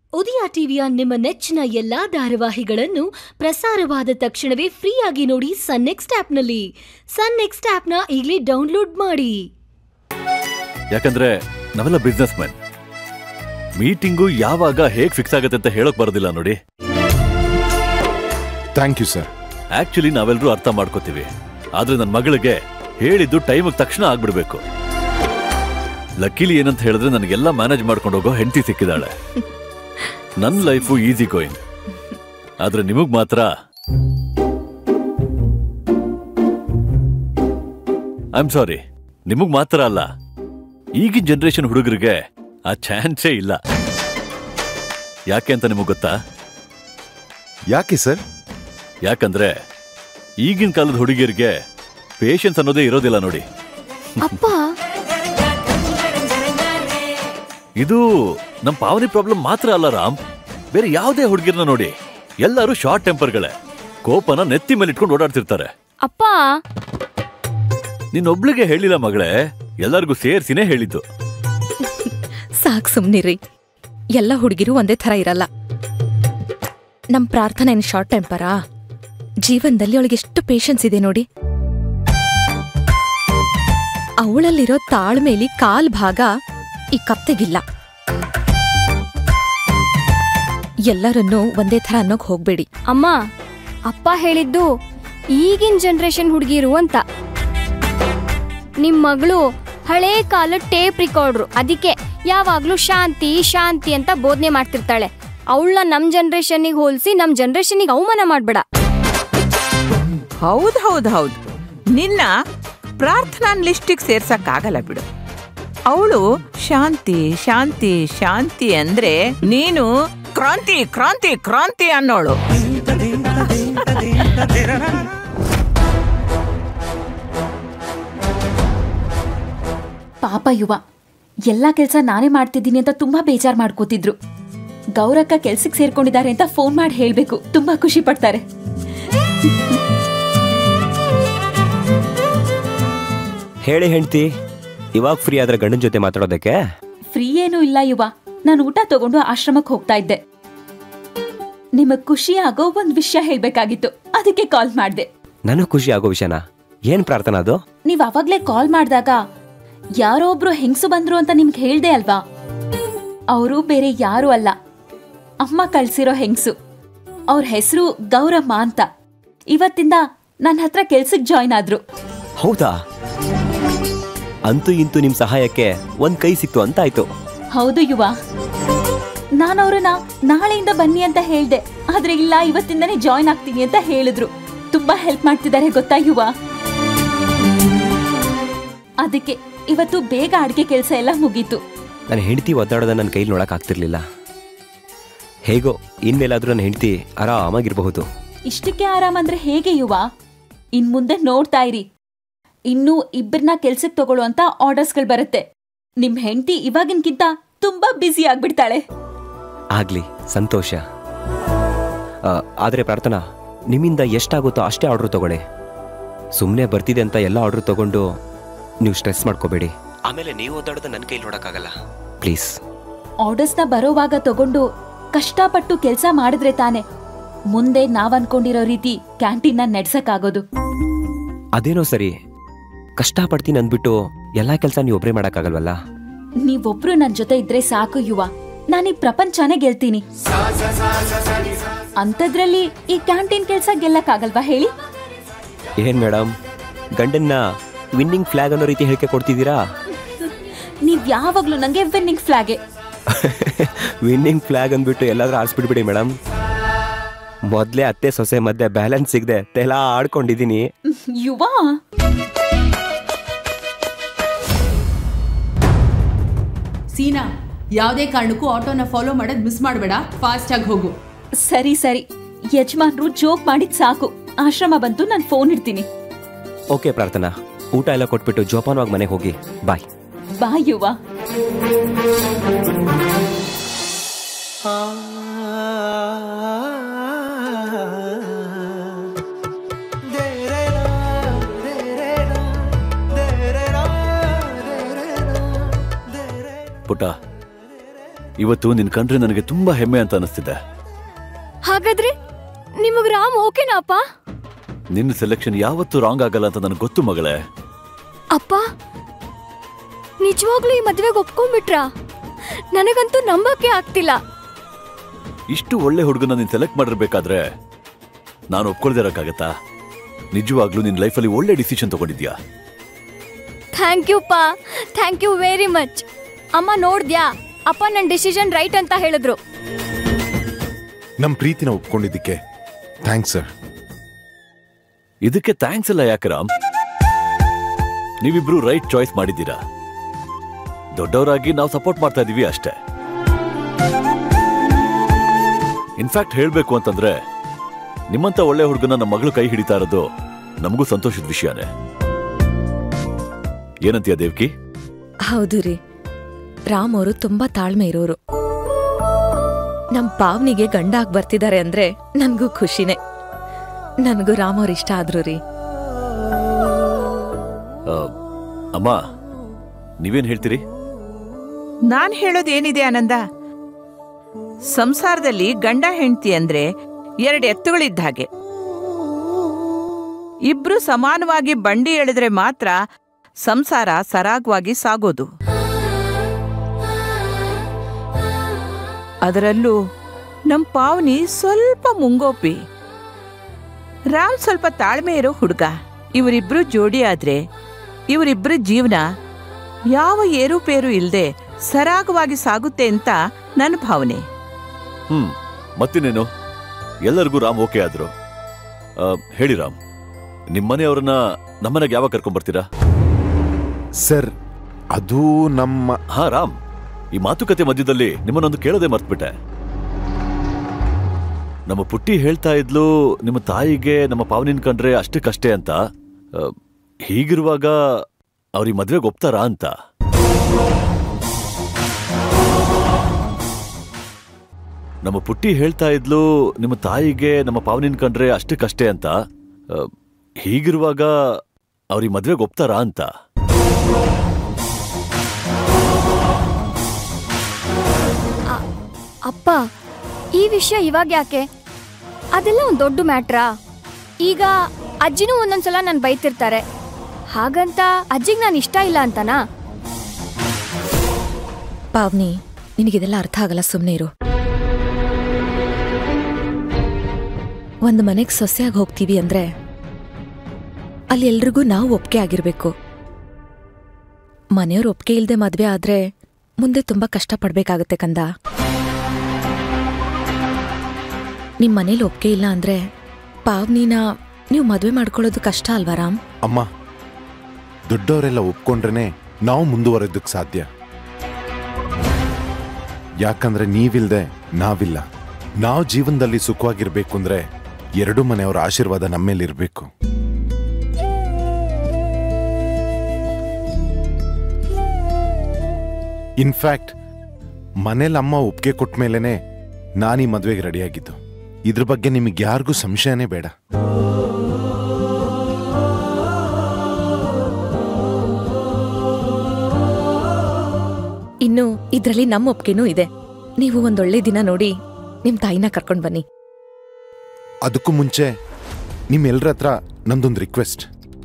ಉದಯ ಟಿವಿಯ ನಿಮ್ಮ ನೆಚ್ಚಿನ ಎಲ್ಲಾ ಧಾರಾವಾಹಿಗಳನ್ನು ಪ್ರಸಾರವಾದ ತಕ್ಷಣವೇ ಫ್ರೀಯಾಗಿ ನೋಡಿ ಸನ್ ನೆಕ್ಸ್ಟ್ ಆಪ್ನಲ್ಲಿ ಸನ್ ನೆಕ್ಸ್ಟ್ ಆಪ್ನ ಈಗಲೇ ಡೌನ್ಲೋಡ್ ಮಾಡಿ ಯಾಕಂದ್ರೆ ನಾವೆಲ್ಲ ಬಿಸ್ನೆಸ್ ಮ್ಯಾನ್ ಮೀಟಿಂಗು ಯಾವಾಗ ಹೇಗ್ ಫಿಕ್ಸ್ ಆಗತ್ತೆ ಅಂತ ಹೇಳಕ್ ಬರೋದಿಲ್ಲ ನೋಡಿ ಥ್ಯಾಂಕ್ ಯು ಸರ್ ಆಕ್ಚುಲಿ ನಾವೆಲ್ಲರೂ ಅರ್ಥ ಮಾಡ್ಕೋತೀವಿ ಆದ್ರೆ ನನ್ನ ಮಗಳಿಗೆ ಹೇಳಿದ್ದು ಟೈಮಿಗೆ ತಕ್ಷಣ ಆಗ್ಬಿಡ್ಬೇಕು ಲಕ್ಕಿಲಿ ಏನಂತ ಹೇಳಿದ್ರೆ ನನಗೆಲ್ಲ ಮ್ಯಾನೇಜ್ ಮಾಡ್ಕೊಂಡು ಹೋಗೋ ಹೆಂಡತಿ ಸಿಕ್ಕಿದಾಳೆ ನನ್ನ ಲೈಫು ಈಸಿ ಗೋಯಿಂಗ್ ಆದ್ರೆ ನಿಮಗ್ ಮಾತ್ರ ಐ ಆಮ್ ಸಾರಿ ನಿಮಗ್ ಮಾತ್ರ ಅಲ್ಲ ಈಗಿನ ಜನರೇಷನ್ ಹುಡುಗರಿಗೆ ಆ ಚಾನ್ಸೇ ಇಲ್ಲ ಯಾಕೆ ಅಂತ ನಿಮಗ್ ಗೊತ್ತಾ ಯಾಕೆ ಸರ್ ಯಾಕಂದ್ರೆ ಈಗಿನ ಕಾಲದ ಹುಡುಗಿಯರಿಗೆ ಪೇಷನ್ಸ್ ಅನ್ನೋದೇ ಇರೋದಿಲ್ಲ ನೋಡಿ ಅಪ್ಪ ಇದು ನಮ್ ಪಾವನಿ ಪ್ರಾಬ್ಲಮ್ ಮಾತ್ರ ಅಲ್ಲ ರಾಮ್ ಬೇರೆ ಯಾವುದೇ ಹುಡುಗಿರ್ನ ನೋಡಿ ಎಲ್ಲರೂ ಶಾರ್ಟ್ ಟೆಂಪರ್ಗಳೇ ಕೋಪನ ನೆತ್ತಿ ಮೇಲೆ ಇಟ್ಕೊಂಡು ಓಡಾಡ್ತಿರ್ತಾರೆ ಅಪ್ಪ ನಿನ್ನೊಬ್ಳಿಗೆ ಹೇಳಿಲ್ಲ ಮಗಳೇ ಎಲ್ಲರಿಗೂ ಸೇರ್ಸಿನೇ ಹೇಳಿದ್ದು ಸಾಕ್ ಸುಮ್ನಿರಿ ಎಲ್ಲ ಹುಡುಗಿರು ಒಂದೇ ಥರ ಇರಲ್ಲ ನಮ್ ಪ್ರಾರ್ಥನೆ ಏನು ಶಾರ್ಟ್ ಟೆಂಪರಾ ಜೀವನದಲ್ಲಿ ಅವಳಿಗೆ ಎಷ್ಟು ಪೇಷನ್ಸ್ ಇದೆ ನೋಡಿ ಅವಳಲ್ಲಿರೋ ತಾಳ್ಮೇಲಿ ಕಾಲ್ ಭಾಗ ಈ ಕತ್ತೆಗಿಲ್ಲ ಎಲ್ಲರನ್ನೂ ಒಂದೇ ಥರ ಅನ್ನೋಕ್ ಹೋಗ್ಬೇಡಿ ಅಮ್ಮ ಅಪ್ಪ ಹೇಳಿದ್ದು ಈಗಿನ ಜನ್ರೇಷನ್ ಹುಡುಗಿರು ಅಂತ ನಿಮ್ ಮಗಳು ಹಳೇ ಕಾಲ ಟೇಪ್ ರಿಕಾರ್ಡ್ರು ಅದಕ್ಕೆ ಯಾವಾಗ್ಲೂ ಶಾಂತಿ ಶಾಂತಿ ಅಂತ ಬೋಧನೆ ಮಾಡ್ತಿರ್ತಾಳೆ ಅವಳನ್ನ ನಮ್ ಜನ್ರೇಷನ್ನಿಗೆ ಹೋಲಿಸಿ ನಮ್ ಜನ್ರೇಷನ್ನಿಗೆ ಅವಮಾನ ಮಾಡ್ಬೇಡ ಹೌದ್ ಹೌದ್ ಹೌದ್ ನಿನ್ನ ಪ್ರಾರ್ಥನಾ ಲಿಸ್ಟಿಗೆ ಸೇರ್ಸಕ್ಕಾಗಲ್ಲ ಬಿಡು ಅವಳು ಶಾಂತಿ ಶಾಂತಿ ಶಾಂತಿ ಅಂದ್ರೆ ನೀನು ಕ್ರಾಂತಿ ಕ್ರಾಂತಿ ಕ್ರಾಂತಿ ಅನ್ನೋಳು ಪಾಪ ಯುವ ಎಲ್ಲ ಕೆಲಸ ನಾನೇ ಮಾಡ್ತಿದ್ದೀನಿ ಅಂತ ತುಂಬಾ ಬೇಜಾರ್ ಮಾಡ್ಕೋತಿದ್ರು ಗೌರಕ್ಕ ಕೆಲ್ಸಕ್ಕೆ ಸೇರ್ಕೊಂಡಿದ್ದಾರೆ ಅಂತ ಫೋನ್ ಮಾಡಿ ಹೇಳ್ಬೇಕು ತುಂಬಾ ಖುಷಿ ಪಡ್ತಾರೆ ಹೇಳಿ ಹೆಂಡ್ತಿ ಇವಾಗ ಫ್ರೀ ಆದ್ರೆ ಗಂಡನ ಜೊತೆ ಮಾತಾಡೋದಕ್ಕೆ ಫ್ರೀ ಏನೂ ಇಲ್ಲ ಯುವ ನಾನು ಊಟ ತಗೊಂಡು ಆಶ್ರಮಕ್ಕೆ ಹೋಗ್ತಾ ಇದ್ದೆ ನಿಮಗ್ ಖುಷಿ ಆಗೋ ಒಂದ್ ವಿಷಯ ಹೇಳ್ಬೇಕಾಗಿತ್ತು ಅದಕ್ಕೆ ಕಾಲ್ ಮಾಡ್ದೆ ನನಗ್ ಖುಷಿ ಆಗೋ ವಿಷಯನ ಏನ್ ಪ್ರಾರ್ಥನಾ ಅದು ನೀವ್ ಅವಾಗ್ಲೇ ಕಾಲ್ ಮಾಡಿದಾಗ ಯಾರೋ ಒಬ್ರು ಹೆಂಗ್ಸು ಬಂದ್ರು ಅಂತ ನಿಮ್ಗೆ ಹೇಳ್ದೆ ಅಲ್ವಾ ಅವರು ಬೇರೆ ಯಾರು ಅಲ್ಲ ಅಮ್ಮ ಕಳ್ಸಿರೋ ಹೆಂಗ್ಸು ಅವ್ರ ಹೆಸರು ಗೌರಮ್ಮ ಅಂತ ಇವತ್ತಿಂದ ನನ್ನ ಹತ್ರ ಕೆಲ್ಸಕ್ಕೆ ಜಾಯ್ನ್ ಆದ್ರು ಹೌದಾ ಅಂತೂ ಇಂತೂ ನಿಮ್ ಸಹಾಯಕ್ಕೆ ಒಂದ್ ಕೈ ಸಿಕ್ತು ಅಂತ ಆಯ್ತು ಹೌದು ಯುವ ನಾನು ಅವ್ರನ್ನ ನಾಳೆಯಿಂದ ಬನ್ನಿ ಅಂತ ಹೇಳ್ದೆ ಆದ್ರೆ ಇಲ್ಲ ಇವತ್ತಿಂದನೇ ಜಾಯ್ನ್ ಆಗ್ತೀನಿ ಅಂತ ಹೇಳಿದ್ರು ತುಂಬಾ ಹೆಲ್ಪ್ ಮಾಡ್ತಿದ್ದಾರೆ ಗೊತ್ತಾ ಯುವ ಅದಕ್ಕೆ ಇವತ್ತು ಬೇಗ ಅಡ್ಗೆ ಕೆಲಸ ಎಲ್ಲ ಮುಗೀತು ನನ್ನ ಹೆಂಡತಿ ಒದ್ದಾಡೋದ ನನ್ನ ಕೈಲಿ ನೋಡಕ್ ಆಗ್ತಿರ್ಲಿಲ್ಲ ಹೇಗೋ ಇನ್ಮೇಲಾದ್ರೂ ನನ್ನ ಹೆಂಡತಿ ಆರಾಮಾಗಿರ್ಬಹುದು ಇಷ್ಟಕ್ಕೆ ಆರಾಮ್ ಅಂದ್ರೆ ಹೇಗೆ ಯುವ ಇನ್ ಮುಂದೆ ನೋಡ್ತಾ ಇರಿ ಇನ್ನು ಇಬ್ಬರನ್ನ ಕೆಲ್ಸಕ್ಕೆ ತಗೊಳ್ಳೋ ಅಂತ ಆರ್ಡರ್ಸ್ಗಳು ಬರುತ್ತೆ ನಿಮ್ ಹೆಂಡತಿ ಇವಾಗಿನ್ಕಿಂತ ತುಂಬಾ ಬ್ಯುಸಿ ಆಗ್ಬಿಡ್ತಾಳೆ ಆಗ್ಲಿ ಸಂತೋಷ ಆ, ಆದ್ರೆ ಪ್ರಾರ್ಥನಾ ನಿಮ್ಮಿಂದ ಎಷ್ಟಾಗುತ್ತೋ ಅಷ್ಟೇ ಆರ್ಡರ್ ತಗೊಳ್ಳಿ ಸುಮ್ಮನೆ ಬರ್ತಿದೆ ಅಂತ ಎಲ್ಲ ಆರ್ಡರ್ ತಗೊಂಡು ನೀವು ಸ್ಟ್ರೆಸ್ ಮಾಡ್ಕೋಬೇಡಿ ಆಮೇಲೆ ನೀವು ಓದಾಡೋದು ನನ್ನ ಕೈಲಿ ನೋಡಕ್ಕಾಗಲ್ಲ ಪ್ಲೀಸ್ ಆರ್ಡರ್ಸ್ನ ಬರೋವಾಗ ತಗೊಂಡು ಕಷ್ಟಪಟ್ಟು ಕೆಲಸ ಮಾಡಿದ್ರೆ ತಾನೆ ಮುಂದೆ ನಾವ್ ಅನ್ಕೊಂಡಿರೋ ರೀತಿ ಕ್ಯಾಂಟೀನ್ನ ನಡ್ಸಕ್ಕಾಗೋದು ಅದೇನೋ ಸರಿ ಕಷ್ಟಪಡ್ತೀನಿ ಅಂದ್ಬಿಟ್ಟು ಎಲ್ಲಾ ಕೆಲಸ ನೀವು ಒಬ್ಬರೇ ಮಾಡೋಕ್ಕಾಗಲ್ವಲ್ಲ ನೀವೊಬ್ರು ನನ್ ಜೊತೆ ಇದ್ರೆ ಸಾಕು ಯುವ ನಾನು ಈ ಪ್ರಪಂಚನೇ ಗೆಲ್ತೀನಿ ಅಂಥದ್ರಲ್ಲಿ ಈ ಕ್ಯಾಂಟೀನ್ ಕೆಲ್ಸ ಗೆಲ್ಲಕ್ಕಾಗಲ್ವಾ ಹೇಳಿ ಏನ್ ಮೇಡಮ್ ಗಂಡನ್ನ ವಿನ್ನಿಂಗ್ ಫ್ಲಾಗ್ ಅನ್ನೋ ರೀತಿ ಹೇಳಿಕೆ ಕೊಡ್ತಿದ್ದೀರಾ ನೀವ್ ಯಾವಾಗ್ಲೂ ನಂಗೆ ವಿನ್ನಿಂಗ್ ಫ್ಲಾಗೆ ವಿನ್ನಿಂಗ್ ಫ್ಲಾಗ್ ಅಂದ್ಬಿಟ್ಟು ಎಲ್ಲಾದ್ರೂ ಆರಿಸ್ಬಿಡ್ಬಿಡಿ ಮೇಡಮ್ ಮೊದ್ಲೇ ಅತ್ತೆ ಸೊಸೆ ಮಧ್ಯೆ ಬ್ಯಾಲೆನ್ಸ್ ಸಿಗದೆ ತೆಲ ಆಡ್ಕೊಂಡಿದ್ದೀನಿ ಯುವ ಸೀನಾ ಯಾವುದೇ ಕಾರಣಕ್ಕೂ ಆಟೋನ ಫಾಲೋ ಮಾಡೋದ್ ಮಿಸ್ ಮಾಡಬೇಡ ಫಾಸ್ಟ್ ಆಗಿ ಹೋಗು ಸರಿ ಸರಿ ಯಜಮಾನ್ರು ಜೋಕ್ ಮಾಡಿದ್ ಸಾಕು ಆಶ್ರಮ ಬಂತು ನಾನು ಫೋನ್ ಇಡ್ತೀನಿ ಓಕೆ ಪ್ರಾರ್ಥನಾ ಊಟ ಎಲ್ಲ ಕೊಟ್ಬಿಟ್ಟು ಜೋಪಾನವಾಗಿ ಮನೆಗೆ ಹೋಗಿ ಬಾಯ್ ಬಾಯ್ ಯುವ ಪುಟ ಇವತ್ತು ನಿನ್ ಕಂಡ್ರೆ ನನಗೆ ತುಂಬಾ ಹೆಮ್ಮೆ ಅಂತ ಅನಿಸ್ತಿದೆ ಹಾಗಾದ್ರೆ ನಿಮಗ್ ರಾಮ್ ಓಕೆನಾ ಅಪ್ಪ ನಿನ್ನ ಸೆಲೆಕ್ಷನ್ ಯಾವತ್ತೂ ರಾಂಗ್ ಆಗಲ್ಲ ಅಂತ ನನಗೆ ಗೊತ್ತು ಮಗಳೇ ಅಪ್ಪ ನಿಜವಾಗ್ಲೂ ಈ ಮದ್ವೆಗೆ ಒಪ್ಕೊಂಡ್ಬಿಟ್ರಾ ನನಗಂತೂ ನಂಬಕ್ಕೆ ಆಗ್ತಿಲ್ಲ ಇಷ್ಟು ಒಳ್ಳೆ ಹುಡುಗನ ನೀನ್ ಸೆಲೆಕ್ಟ್ ಮಾಡಿರ್ಬೇಕಾದ್ರೆ ನಾನು ಒಪ್ಕೊಳ್ದೇ ಇರಕ್ಕಾಗತ್ತಾ ನಿಜವಾಗ್ಲೂ ನಿನ್ ಲೈಫಲ್ಲಿ ಒಳ್ಳೆ ಡಿಸಿಷನ್ ತಗೊಂಡಿದ್ಯಾ ಥ್ಯಾಂಕ್ ಯು ಪಾ ಥ್ಯಾಂಕ್ ಯು ವೆರಿ ಮಚ್ ಅಮ್ಮ ನೋಡ್ದ್ಯಾ ಅಪ್ಪ ನನ್ನ ಡಿಸಿಷನ್ ರೈಟ್ ಅಂತ ಹೇಳಿದ್ರು ನಮ್ ಪ್ರೀತಿನ ಒಪ್ಕೊಂಡಿದ್ದಕ್ಕೆ ಥ್ಯಾಂಕ್ಸ್ ಸರ್ ಇದಕ್ಕೆ ಥ್ಯಾಂಕ್ಸ್ ಎಲ್ಲ ಯಾಕೆ ರಾಮ್ ನೀವಿಬ್ರು ರೈಟ್ ಚಾಯ್ಸ್ ಮಾಡಿದ್ದೀರಾ ದೊಡ್ಡವರಾಗಿ ನಾವು ಸಪೋರ್ಟ್ ಮಾಡ್ತಾ ಇದೀವಿ ಅಷ್ಟೇ ಇನ್ಫ್ಯಾಕ್ಟ್ ಹೇಳ್ಬೇಕು ಅಂತಂದ್ರೆ ನಿಮ್ಮಂತ ಒಳ್ಳೆ ಹುಡುಗನ ನಮ್ಮ ಮಗಳು ಕೈ ಹಿಡಿತಾ ಇರೋದು ನಮಗೂ ಸಂತೋಷದ ವಿಷಯನೇ ಏನಂತೀಯ ದೇವ್ಕಿ ಹೌದು ರೀ ರಾಮ್ ಅವರು ತುಂಬಾ ತಾಳ್ಮೆ ಇರೋರು ನಮ್ ಪಾವ್ನಿಗೆ ಗಂಡ ಆಗ್ ಬರ್ತಿದ್ದಾರೆ ಅಂದ್ರೆ ನನ್ಗೂ ಖುಷಿನೇ ನನ್ಗೂ ರಾಮ್ ಅವ್ರ ಇಷ್ಟ ಆದ್ರು ರೀ ಆ, ಅಮ್ಮ ನೀವೇನ್ ಹೇಳ್ತೀರಿ ನಾನ್ ಹೇಳೋದೇನಿದೆ ಆನಂದ ಸಂಸಾರದಲ್ಲಿ ಗಂಡ ಹೆಂಡತಿ ಅಂದ್ರೆ ಎರಡು ಎತ್ತುಗಳಿದ್ದ ಹಾಗೆ ಇಬ್ರು ಸಮಾನವಾಗಿ ಬಂಡಿ ಎಳೆದ್ರೆ ಮಾತ್ರ ಸಂಸಾರ ಸರಾಗವಾಗಿ ಸಾಗೋದು ಅದರಲ್ಲೂ ನಮ್ ಪಾವನಿ ಸ್ವಲ್ಪ ಮುಂಗೋಪಿ ರಾಮ್ ಸ್ವಲ್ಪ ತಾಳ್ಮೆ ಇರೋ ಹುಡುಗ ಇವರಿಬ್ರು ಜೋಡಿ ಆದ್ರೆ ಇವರಿಬ್ರ ಜೀವನ ಯಾವ ಏರುಪೇರು ಇಲ್ಲದೆ ಸರಾಗವಾಗಿ ಸಾಗುತ್ತೆ ಅಂತ ನನ್ನ ಭಾವನೆ ಹ್ಮ್ ಮತ್ತಿನ್ನೇನು ಎಲ್ಲರಿಗೂ ರಾಮ್ ಓಕೆ ಆದ್ರು ಆ, ಹೇಳಿ ರಾಮ್ ನಿಮ್ಮನೆಯವ್ರನ್ನ ನಮ್ಮನೆಗೆ ಯಾವಾಗ ಕರ್ಕೊಂಡ್ ಬರ್ತೀರಾ ಸರ್ ಅದು ನಮ್ಮ ಹಾ ರಾಮ್ ಈ ಮಾತುಕತೆ ಮಧ್ಯದಲ್ಲಿ ನಿಮ್ಮನ್ನೊಂದು ಕೇಳದೆ ಮರ್ತ್ಬಿಟ್ಟೆ ನಮ್ಮ ಪುಟ್ಟಿ ಹೇಳ್ತಾ ಇದ್ಲು ನಿಮ್ಮ ತಾಯಿಗೆ ನಮ್ಮ ಪಾವನಿನ್ ಕಂಡ್ರೆ ಅಷ್ಟಕ್ಕಷ್ಟೇ ಅಂತ ಆ, ಹೀಗಿರುವಾಗ ಅವ್ರಿಗೆ ಮದ್ವೆಗೆ ಒಪ್ತಾರಾ ಅಂತ ನಮ್ಮ ಪುಟ್ಟಿ ಹೇಳ್ತಾ ಇದ್ಲು ನಿಮ್ಮ ತಾಯಿಗೆ ನಮ್ಮ ಪಾವನಿನ್ ಕಂಡ್ರೆ ಅಷ್ಟಕ್ಕಷ್ಟೇ ಅಂತ ಆ, ಹೀಗಿರುವಾಗ ಅವ್ರಿಗೆ ಮದ್ವೆಗೆ ಒಪ್ತಾರಾ ಅಂತ ಅಪ್ಪ ಈ ವಿಷಯ ಇವಾಗ ಯಾಕೆ ಅದೆಲ್ಲ ಒಂದು ದೊಡ್ಡ ಮ್ಯಾಟ್ರಾ ಈಗ ಅಜ್ಜಿನೂ ಒಂದೊಂದ್ಸಲ ನಾನು ಬೈತಿರ್ತಾರೆ ಹಾಗಂತ ಅಜ್ಜಿಗೆ ನಾನು ಇಷ್ಟ ಇಲ್ಲ ಅಂತನಾ ಪಾವ್ನಿ ನಿನಗಿದೆಲ್ಲ ಅರ್ಥ ಆಗಲ್ಲ ಸುಮ್ಮನೆ ಇರು ಒಂದು ಮನೆಗೆ ಸೊಸೆಯಾಗಿ ಹೋಗ್ತೀವಿ ಅಂದ್ರೆ ಅಲ್ಲಿ ಎಲ್ರಿಗೂ ನಾವು ಒಪ್ಪಿಗೆ ಆಗಿರ್ಬೇಕು ಮನೆಯವ್ರು ಒಪ್ಪಿಗೆ ಇಲ್ದೆ ಮದ್ವೆ ಆದ್ರೆ ಮುಂದೆ ತುಂಬಾ ಕಷ್ಟ ಪಡ್ಬೇಕಾಗತ್ತೆ ಕಂದ ನಿಮ್ ಮನೇಲಿ ಒಪ್ಪಿಗೆ ಇಲ್ಲ ಅಂದ್ರೆ ಪಾವ್ನಿನ ನೀವು ಮದ್ವೆ ಮಾಡ್ಕೊಳ್ಳೋದು ಕಷ್ಟ ಅಲ್ವಾ ರಾಮ್ ಅಮ್ಮ ದೊಡ್ಡವರೆಲ್ಲ ಒಪ್ಕೊಂಡ್ರೇನೆ ನಾವು ಮುಂದುವರೆದಕ್ಕೆ ಸಾಧ್ಯ ಯಾಕಂದ್ರೆ ನೀವಿಲ್ದೆ ನಾವಿಲ್ಲ ನಾವು ಜೀವನದಲ್ಲಿ ಸುಖವಾಗಿರ್ಬೇಕು ಅಂದ್ರೆ ಎರಡು ಮನೆಯವರ ಆಶೀರ್ವಾದ ನಮ್ಮೇಲಿರ್ಬೇಕು ಇನ್ಫ್ಯಾಕ್ಟ್ ಮನೇಲಿ ಅಮ್ಮ ಒಪ್ಪಿಗೆ ಕೊಟ್ಟ ಮೇಲೇನೆ ನಾನು ಈ ಮದ್ವೆಗೆ ರೆಡಿಯಾಗಿದ್ದು ಇದ್ರ ಬಗ್ಗೆ ನಿಮಗೆ ಯಾರಿಗೂ ಸಂಶಯನೇ ಬೇಡ ಇನ್ನು ಇದ್ರಲ್ಲಿ ನಮ್ಮ ಒಪ್ಪಿಗೆನೂ ಇದೆ ನೀವು ಒಂದೊಳ್ಳೆ ದಿನ ನೋಡಿ ನಿಮ್ ತಾಯಿನ ಕರ್ಕೊಂಡ್ ಬನ್ನಿ ಅದಕ್ಕೂ ಮುಂಚೆ ನಿಮ್ಮೆಲ್ಲರ ಹತ್ರ ನಂದೊಂದು ರಿಕ್ವೆಸ್ಟ್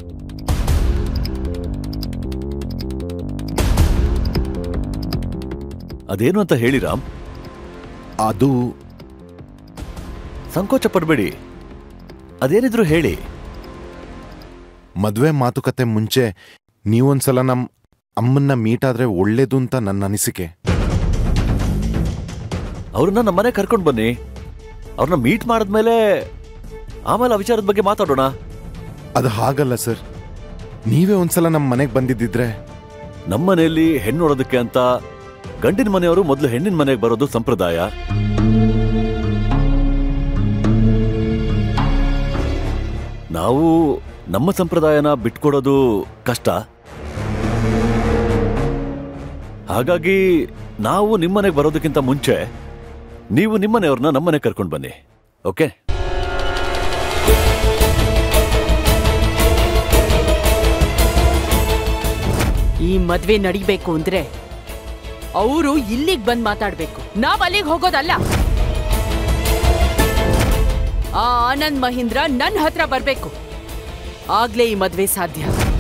ಅದೇನು ಅಂತ ಹೇಳಿ ರಾಮ್ ಅದು ಸಂಕೋಚ ಪಡಬೇಡಿ ಅದೇನಿದ್ರು ಹೇಳಿ ಮದುವೆ ಮಾತುಕತೆ ಮುಂಚೆ ನೀವೊಂದ್ಸಲ ನಮ್ಮ ಅಮ್ಮನ್ನ ಮೀಟ್ ಆದ್ರೆ ಒಳ್ಳೇದು ಅಂತ ನನ್ನ ಅನಿಸಿಕೆ ಅವ್ರನ್ನ ನಮ್ಮನೆ ಕರ್ಕೊಂಡು ಬನ್ನಿ ಅವ್ರನ್ನ ಮೀಟ್ ಮಾಡಿದ್ಮೇಲೆ ಆಮೇಲೆ ಆ ವಿಚಾರದ ಬಗ್ಗೆ ಮಾತಾಡೋಣ ಅದು ಹಾಗಲ್ಲ ಸರ್ ನೀವೇ ಒಂದ್ಸಲ ನಮ್ಮ ಮನೆಗೆ ಬಂದಿದ್ದಿದ್ರೆ ನಮ್ಮನೆಯಲ್ಲಿ ಹೆಣ್ಣು ನೋಡೋದಕ್ಕೆ ಅಂತ ಗಂಡಿನ ಮನೆಯವರು ಮೊದಲು ಹೆಣ್ಣಿನ ಮನೆಗೆ ಬರೋದು ಸಂಪ್ರದಾಯ ನಾವು ನಮ್ಮ ಸಂಪ್ರದಾಯನ ಬಿಟ್ಕೊಡೋದು ಕಷ್ಟ ಹಾಗಾಗಿ ನಾವು ನಿಮ್ಮನೆಗೆ ಬರೋದಕ್ಕಿಂತ ಮುಂಚೆ ನೀವು ನಿಮ್ಮನೆಯವ್ರನ್ನ ನಮ್ಮನೆ ಕರ್ಕೊಂಡು ಬನ್ನಿ ಓಕೆ ಈ ಮದ್ವೆ ನಡಿಬೇಕು ಅಂದ್ರೆ ಅವರು ಇಲ್ಲಿಗೆ ಬಂದ್ ಮಾತಾಡ್ಬೇಕು ನಾವ್ ಅಲ್ಲಿಗೆ ಹೋಗೋದಲ್ಲ ಆ ಆನಂದ್ ಮಹೀಂದ್ರ ನನ್ನ ಹತ್ರ ಬರ್ಬೇಕು ಆಗ್ಲೇ ಈ ಮದ್ವೆ ಸಾಧ್ಯ